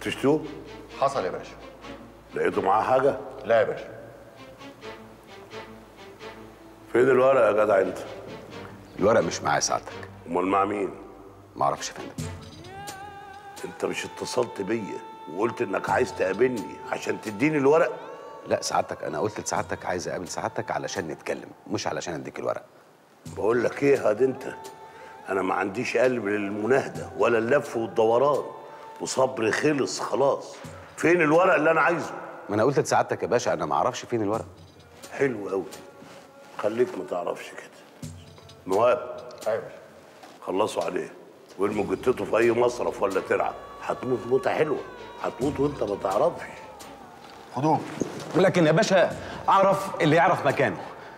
فتشتوه حصل يا باشا لقيته معاه حاجه لا يا باشا فين الورق يا جدع انت الورق مش معايا سعادتك امال مع مين معرفش يا فندم انت مش اتصلت بيا وقلت انك عايز تقابلني عشان تديني الورق لا سعادتك انا قلت لسعادتك عايز اقابل سعادتك علشان نتكلم مش علشان اديك الورق بقول لك ايه هاد انت انا ما عنديش قلب للمناهده ولا اللف والدوران وصبري خلص خلاص فين الورق اللي انا عايزه ما انا قلت لسعادتك يا باشا انا ما اعرفش فين الورق حلو قوي خليك ما تعرفش كده نواب ايوه يا باشا خلصوا عليه وارموا جتته في اي مصرف ولا ترعى هتموت موته حلوه هتموت وانت ما تعرفش خدوه لكن يا باشا اعرف اللي يعرف مكانه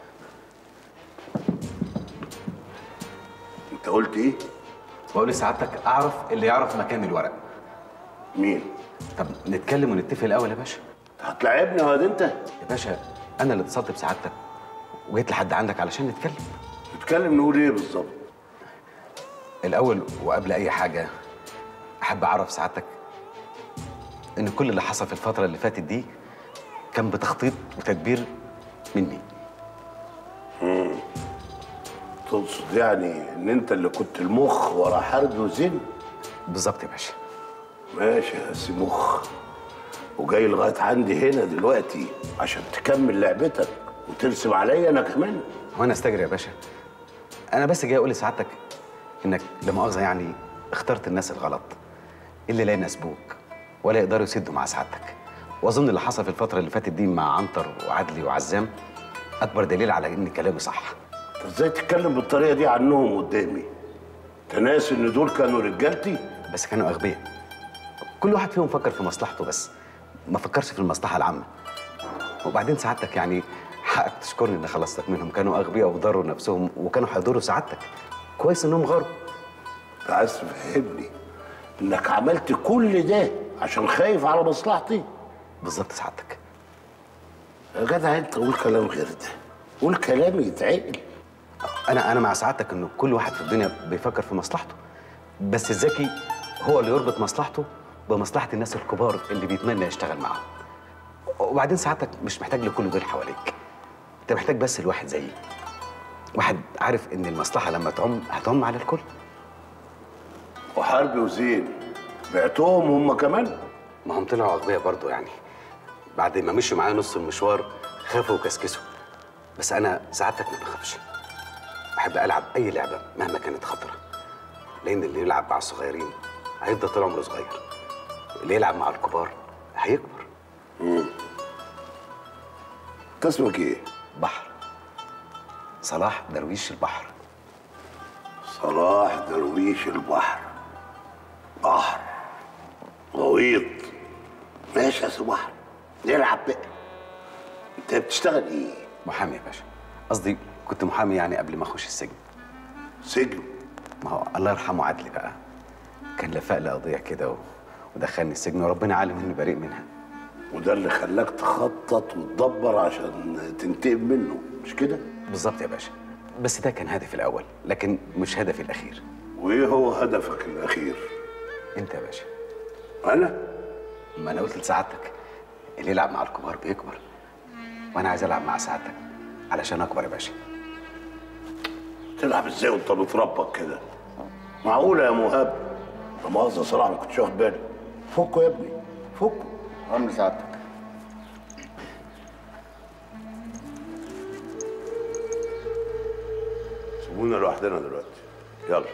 انت قلت ايه بقول لسعادتك اعرف اللي يعرف مكان الورق مين طب نتكلم ونتفق الاول يا باشا هتلاعبني يا واد انت يا باشا انا اللي اتصلت بسعادتك وجيت لحد عندك علشان نتكلم نتكلم نقول ايه بالظبط الاول وقبل اي حاجه احب اعرف سعادتك ان كل اللي حصل في الفتره اللي فاتت دي كان بتخطيط وتدبير مني تقصد يعني ان انت اللي كنت المخ ورا حرب وزين بالظبط يا باشا ماشي يا سي مخ وجاي لغايه عندي هنا دلوقتي عشان تكمل لعبتك وترسم عليا انا كمان وانا استجري يا باشا انا بس جاي اقول لسعادتك انك لا مؤاخذه يعني اخترت الناس الغلط اللي لا يناسبوك ولا يقدروا يسدوا مع سعادتك واظن اللي حصل في الفتره اللي فاتت دي مع عنتر وعدلي وعزام اكبر دليل على ان كلامي صح انت ازاي تتكلم بالطريقه دي عنهم قدامي انت ناسي ان دول كانوا رجالتي بس كانوا اغبياء كل واحد فيهم فكر في مصلحته بس ما فكرش في المصلحه العامه وبعدين سعادتك يعني حقك تشكرني ان خلصتك منهم كانوا اغبياء وضروا نفسهم وكانوا هيضروا سعادتك كويس انهم غاروا انت عايز تفهمني انك عملت كل ده عشان خايف على مصلحتي بالظبط سعادتك يا جدع انت قول كلام غير ده قول كلام يتعقل انا انا مع سعادتك انه كل واحد في الدنيا بيفكر في مصلحته بس الذكي هو اللي يربط مصلحته بمصلحه الناس الكبار اللي بيتمنى يشتغل معاهم وبعدين سعادتك مش محتاج لكل دول حواليك انت محتاج بس لواحد زيي واحد عارف ان المصلحه لما تعم هتعم على الكل وحربي وزين بعتهم هم كمان ما هم طلعوا اغبياء برضه يعني بعد ما مشوا معايا نص المشوار خافوا وكسكسوا بس انا سعادتك ما بخافش بحب العب اي لعبه مهما كانت خطره لان اللي يلعب مع الصغيرين هيفضل طول عمره صغير اللي يلعب مع الكبار هيكبر انت اسمك ايه؟ بحر صلاح درويش البحر صلاح درويش البحر بحر غويط ماشي يا سي بحر نلعب بقى انت بتشتغل ايه؟ محامي يا باشا قصدي كنت محامي يعني قبل ما اخش السجن سجن ما هو الله يرحمه عدلي بقى كان لفق لي قضيه كده و... ودخلني السجن وربنا عالم اني بريء منها وده اللي خلاك تخطط وتدبر عشان تنتقم منه مش كده؟ بالظبط يا باشا بس ده كان هدفي الاول لكن مش هدفي الاخير وايه هو هدفك الاخير؟ انت يا باشا انا؟ ما انا قلت لسعادتك اللي يلعب مع الكبار بيكبر وانا عايز العب مع سعادتك علشان اكبر يا باشا تلعب ازاي وانت متربط كده؟ معقولة يا مهاب؟ لا مؤاخذة صراحة ما كنتش واخد بالي فكوا يا ابني فكوا عامل سعادتك سيبونا لوحدنا دلوقتي يلا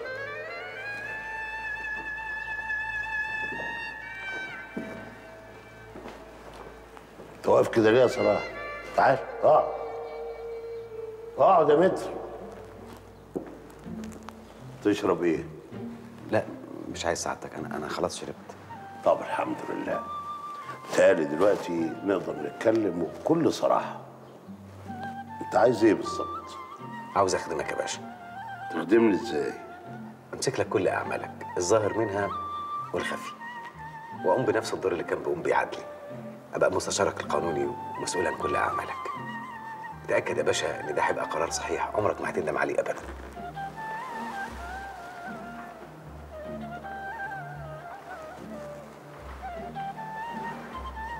انت واقف كده ليه يا صلاح؟ تعال اقعد اقعد يا متر تشرب ايه؟ لا مش عايز سعادتك انا انا خلاص شربت طب الحمد لله تالي دلوقتي نقدر نتكلم وبكل صراحة انت عايز ايه بالظبط؟ عاوز اخدمك يا باشا تخدمني ازاي؟ امسك لك كل اعمالك الظاهر منها والخفي واقوم بنفس الدور اللي كان بيقوم بيه عدلي ابقى مستشارك القانوني ومسؤول عن كل اعمالك تاكد يا باشا ان ده هيبقى قرار صحيح عمرك ما هتندم عليه ابدا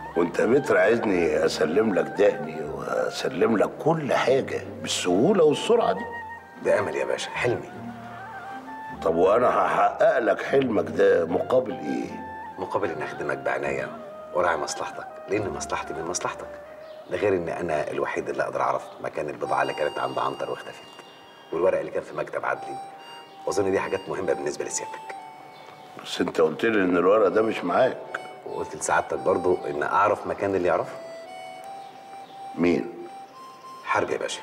وانت متر عايزني اسلم لك دقني واسلم لك كل حاجه بالسهوله والسرعه دي ده امل يا باشا حلمي طب وانا هحقق لك حلمك ده مقابل ايه مقابل ان اخدمك بعنايه وراعي مصلحتك لان مصلحتي من مصلحتك ده غير ان انا الوحيد اللي اقدر اعرف مكان البضاعه اللي كانت عند عنتر واختفت والورق اللي كان في مكتب عدلي واظن دي حاجات مهمه بالنسبه لسيادتك بس انت قلت لي ان الورق ده مش معاك وقلت لسعادتك برضو ان اعرف مكان اللي يعرفه مين حرب يا باشا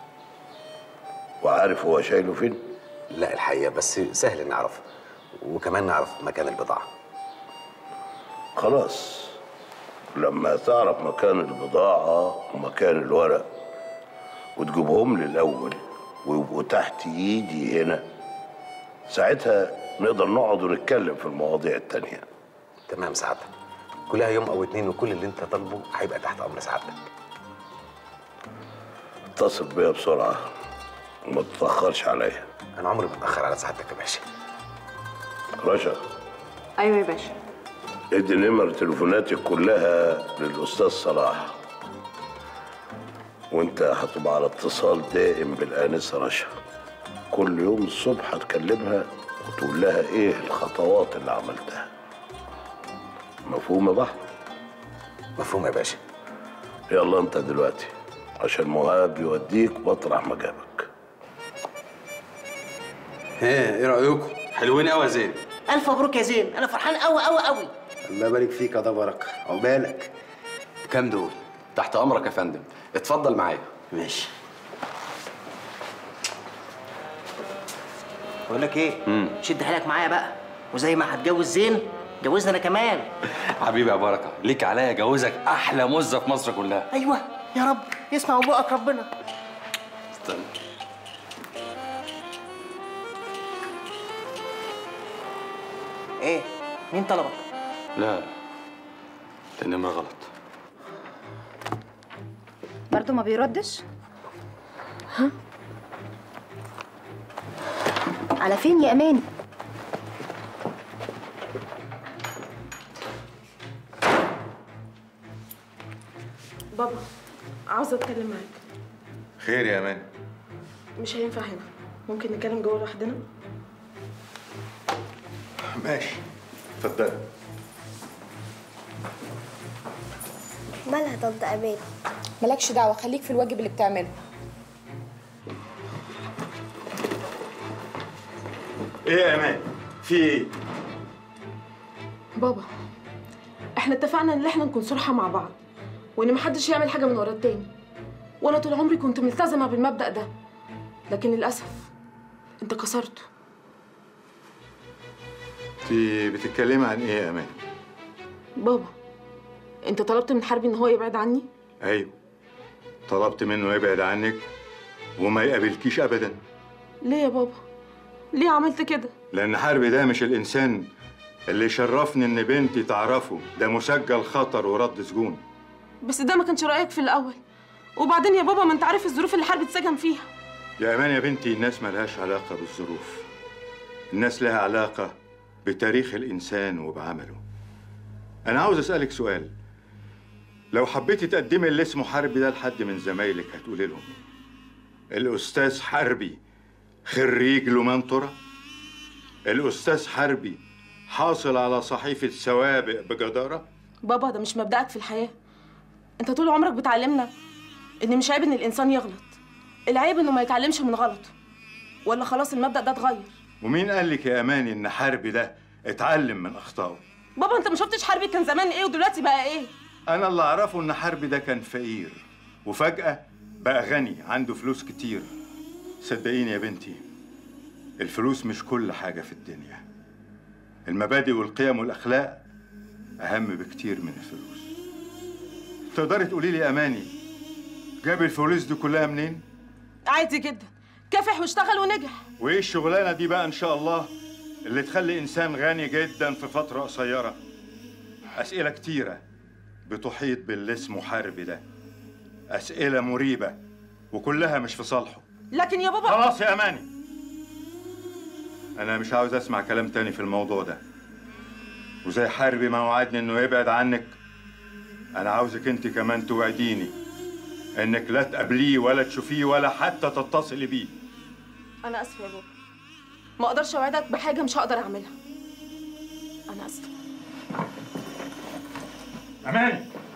وعارف هو شايله فين لا الحقيقه بس سهل نعرف وكمان نعرف مكان البضاعه خلاص لما تعرف مكان البضاعة ومكان الورق وتجيبهم لي الأول ويبقوا تحت إيدي هنا ساعتها نقدر نقعد ونتكلم في المواضيع التانية تمام سعادتك كلها يوم او اتنين وكل اللي انت طالبه هيبقى تحت امر سعادتك اتصل بيا بسرعة وما تتأخرش عليا انا عمري ما اتاخر على سعادتك يا باشا رشا ايوه يا باشا ادي نمر تليفوناتي كلها للأستاذ صلاح وانت هتبقى على اتصال دائم بالآنسة رشا كل يوم الصبح هتكلمها وتقول لها ايه الخطوات اللي عملتها مفهوم يا بحر مفهوم يا باشا يلا انت دلوقتي عشان مهاب يوديك مطرح ما جابك ايه ايه رايكم حلوين قوي يا زين الف مبروك يا زين انا فرحان قوي قوي قوي الله يبارك فيك يا دبرك عقبالك كام دول تحت امرك يا فندم اتفضل معايا ماشي بقول لك ايه شد حيلك معايا بقى وزي ما هتجوز زين جوزنا انا كمان حبيبي يا بركه ليك عليا جوزك احلى مزه في مصر كلها ايوه يا رب يسمع من بقك ربنا استنى ايه مين طلبك لا ده نمره غلط برضه ما بيردش ها على فين يا اماني بابا عاوزه اتكلم معاك خير يا مان مش هينفع هنا ممكن نتكلم جوه لوحدنا ماشي اتفضل مالها طنط أمان مالكش دعوة خليك في الواجب اللي بتعمله ايه يا امان في ايه بابا احنا اتفقنا ان احنا نكون صراحه مع بعض وان محدش يعمل حاجه من ورا التاني وانا طول عمري كنت ملتزمه بالمبدأ ده لكن للاسف انت كسرته انت بتتكلمي عن ايه يا امان بابا انت طلبت من حربي ان هو يبعد عني ايوه طلبت منه يبعد عنك وما يقابلكيش ابدا ليه يا بابا ليه عملت كده لان حربي ده مش الانسان اللي يشرفني ان بنتي تعرفه ده مسجل خطر ورد سجون بس ده ما كانش رايك في الاول وبعدين يا بابا ما انت عارف الظروف اللي حربي اتسجن فيها يا امان يا بنتي الناس ملهاش علاقه بالظروف الناس لها علاقه بتاريخ الانسان وبعمله انا عاوز اسالك سؤال لو حبيتي تقدمي اللي اسمه حربي ده لحد من زمايلك هتقولي لهم إيه؟ الاستاذ حربي خريج لمنطرة الاستاذ حربي حاصل على صحيفه سوابق بجداره بابا ده مش مبدأك في الحياة انت طول عمرك بتعلمنا ان مش عيب ان الانسان يغلط العيب انه ما يتعلمش من غلطه ولا خلاص المبدأ ده اتغير ومين قال لك يا اماني ان حربي ده اتعلم من اخطائه بابا انت ما شفتش حربي كان زمان ايه ودلوقتي بقى ايه انا اللي اعرفه ان حربي ده كان فقير وفجاه بقى غني عنده فلوس كتير صدقيني يا بنتي الفلوس مش كل حاجه في الدنيا المبادئ والقيم والاخلاق اهم بكتير من الفلوس تقدري تقولي لي اماني جاب الفلوس دي كلها منين عادي جدا كافح واشتغل ونجح وايه الشغلانه دي بقى ان شاء الله اللي تخلي انسان غني جدا في فتره قصيره اسئله كتيره بتحيط باللي اسمه حربي ده اسئله مريبه وكلها مش في صالحه لكن يا بابا خلاص يا اماني انا مش عاوز اسمع كلام تاني في الموضوع ده وزي حربي ما وعدني انه يبعد عنك انا عاوزك انت كمان توعديني انك لا تقابليه ولا تشوفيه ولا حتى تتصلي بيه انا اسفه يا بابا ما اقدرش اوعدك بحاجه مش هقدر اعملها انا اسفه امان